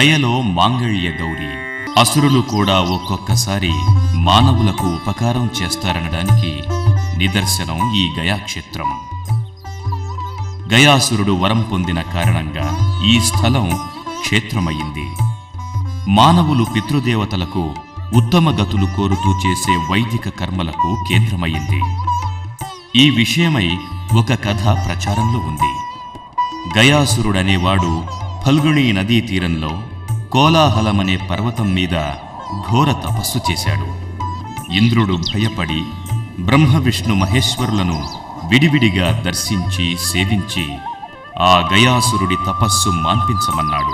గయలో మాంగళ్య గౌరి అసురులు కూడా ఒక్కొక్కసారి మానవులకు ఉపకారం చేస్తారనడానికి నిదర్శనం ఈ గయాక్షేత్రం గయాసురుడు వరం పొందిన కారణంగా ఈ స్థలం క్షేత్రమయ్యింది మానవులు పితృదేవతలకు ఉత్తమ గతులు కోరుతూ చేసే వైదిక కర్మలకు కేంద్రమయ్యింది ఈ విషయమై ఒక కథ ప్రచారంలో ఉంది గయాసురుడనేవాడు ఫల్గుణీ నదీ తీరంలో కోలాహలమనే పర్వతం మీద ఘోర తపస్సు చేశాడు ఇంద్రుడు భయపడి బ్రహ్మ విష్ణు మహేశ్వరులను విడివిడిగా దర్శించి సేవించి ఆ గయాసురుడి తపస్సు మాన్పించమన్నాడు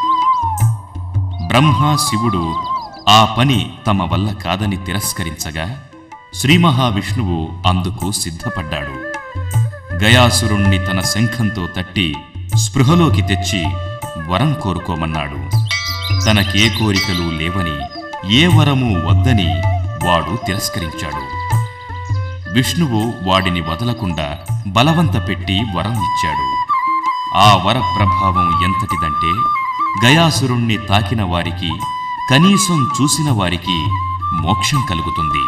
బ్రహ్మ శివుడు ఆ పని తమ వల్ల కాదని తిరస్కరించగా శ్రీ మహావిష్ణువు అందుకు సిద్ధపడ్డాడు గయాసురుణ్ణి తన శంఖంతో తట్టి స్పృహలోకి తెచ్చి వరం కోరుకోమన్నాడు తనకే కోరికలు లేవని ఏ వరము వద్దని వాడు తిరస్కరించాడు విష్ణువు వాడిని వదలకుండా బలవంత పెట్టి వరం ఇచ్చాడు ఆ వర ప్రభావం ఎంతటిదంటే గయాసురుణ్ణి తాకిన వారికి కనీసం చూసిన వారికి మోక్షం కలుగుతుంది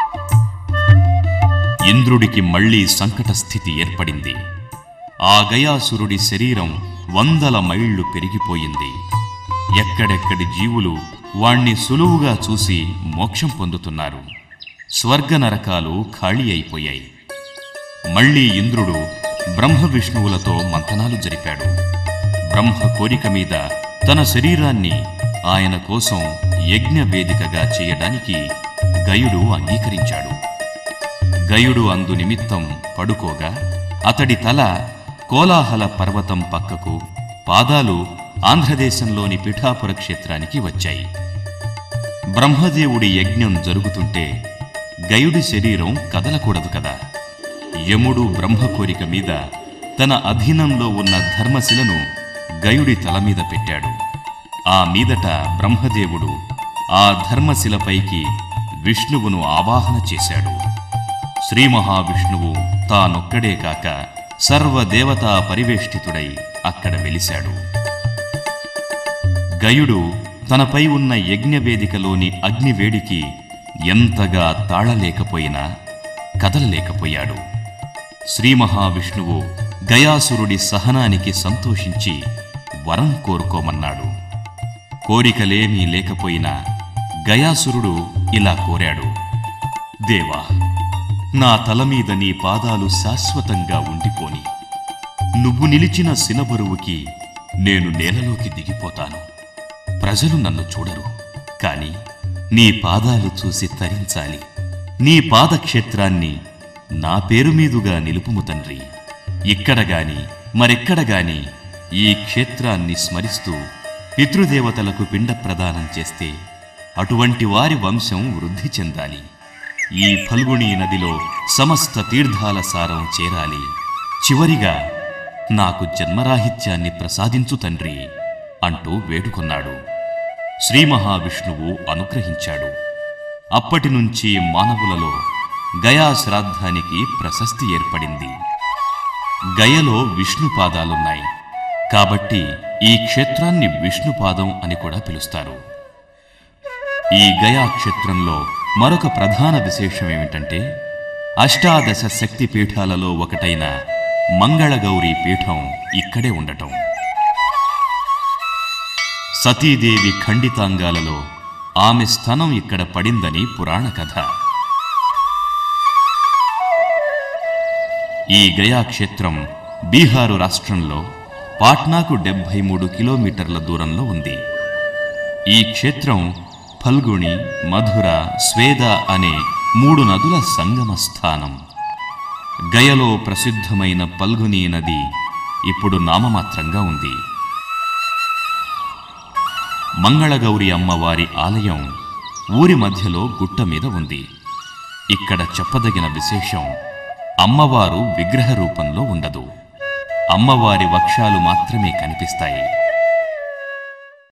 ఇంద్రుడికి మళ్ళీ సంకట స్థితి ఏర్పడింది ఆ గయాసురుడి శరీరం వందల మైళ్ళు పెరిగిపోయింది ఎక్కడెక్కడి జీవులు వాణ్ణి సులువుగా చూసి మోక్షం పొందుతున్నారు స్వర్గ నరకాలు ఖాళీ అయిపోయాయి మళ్ళీ ఇంద్రుడు బ్రహ్మ విష్ణువులతో మంతనాలు జరిపాడు బ్రహ్మ కోరిక మీద తన శరీరాన్ని ఆయన కోసం యజ్ఞ వేదికగా చేయడానికి గయుడు అంగీకరించాడు గయుడు అందు నిమిత్తం పడుకోగా అతడి తల కోలాహల పర్వతం పక్కకు పాదాలు ఆంధ్రదేశంలోని పిఠాపుర క్షేత్రానికి వచ్చాయి బ్రహ్మదేవుడి యజ్ఞం జరుగుతుంటే గయుడి శరీరం కదలకూడదు కదా యముడు బ్రహ్మ కోరిక మీద తన అధీనంలో ఉన్న ధర్మశిలను గయుడి తల మీద పెట్టాడు ఆ మీదట బ్రహ్మదేవుడు ఆ ధర్మశిలపైకి విష్ణువును ఆవాహన చేశాడు శ్రీ మహావిష్ణువు తానొక్కడే కాక సర్వదేవతా పరివేష్టితుడై అక్కడ వెలిశాడు గయుడు తనపై ఉన్న యజ్ఞవేదికలోని అగ్నివేడికి ఎంతగా తాళలేకపోయినా కదలలేకపోయాడు శ్రీ మహావిష్ణువు గయాసురుడి సహనానికి సంతోషించి వరం కోరుకోమన్నాడు కోరికలేమీ లేకపోయినా గయాసురుడు ఇలా కోరాడు దేవా నా తల మీద నీ పాదాలు శాశ్వతంగా ఉండిపోని నువ్వు నిలిచిన సినబరువుకి నేను నేలలోకి దిగిపోతాను ప్రజలు నన్ను చూడరు కాని నీ పాదాలు చూసి తరించాలి నీ పాదక్షేత్రాన్ని నా పేరు మీదుగా నిలుపుము తండ్రి ఇక్కడ గాని మరెక్కడ గాని ఈ క్షేత్రాన్ని స్మరిస్తూ పితృదేవతలకు పిండ ప్రదానం చేస్తే అటువంటి వారి వంశం వృద్ధి చెందాలి ఈ ఫల్గుణీ నదిలో సమస్త తీర్థాల సారం చేరాలి చివరిగా నాకు జన్మరాహిత్యాన్ని ప్రసాదించు తండ్రి అంటూ వేడుకొన్నాడు శ్రీ మహావిష్ణువు అనుగ్రహించాడు అప్పటి నుంచి మానవులలో గయా శ్రాద్ధానికి ప్రశస్తి ఏర్పడింది గయలో విష్ణు పాదాలున్నాయి కాబట్టి ఈ క్షేత్రాన్ని విష్ణుపాదం అని కూడా పిలుస్తారు ఈ గయా క్షేత్రంలో మరొక ప్రధాన విశేషం ఏమిటంటే అష్టాదశ శక్తి పీఠాలలో ఒకటైన మంగళగౌరి పీఠం ఇక్కడే ఉండటం సతీదేవి ఖండితాంగాలలో ఆమె స్థనం ఇక్కడ పడిందని పురాణ కథ ఈ గయా క్షేత్రం బీహారు రాష్ట్రంలో పాట్నాకు డెబ్భై మూడు కిలోమీటర్ల దూరంలో ఉంది ఈ క్షేత్రం ఫల్గుణి మధుర స్వేద అనే మూడు నదుల సంగమ స్థానం గయలో ప్రసిద్ధమైన పల్గుని నది ఇప్పుడు నామమాత్రంగా ఉంది మంగళగౌరి అమ్మవారి ఆలయం ఊరి మధ్యలో గుట్ట మీద ఉంది ఇక్కడ చెప్పదగిన విశేషం అమ్మవారు విగ్రహ రూపంలో ఉండదు అమ్మవారి వక్షాలు మాత్రమే కనిపిస్తాయి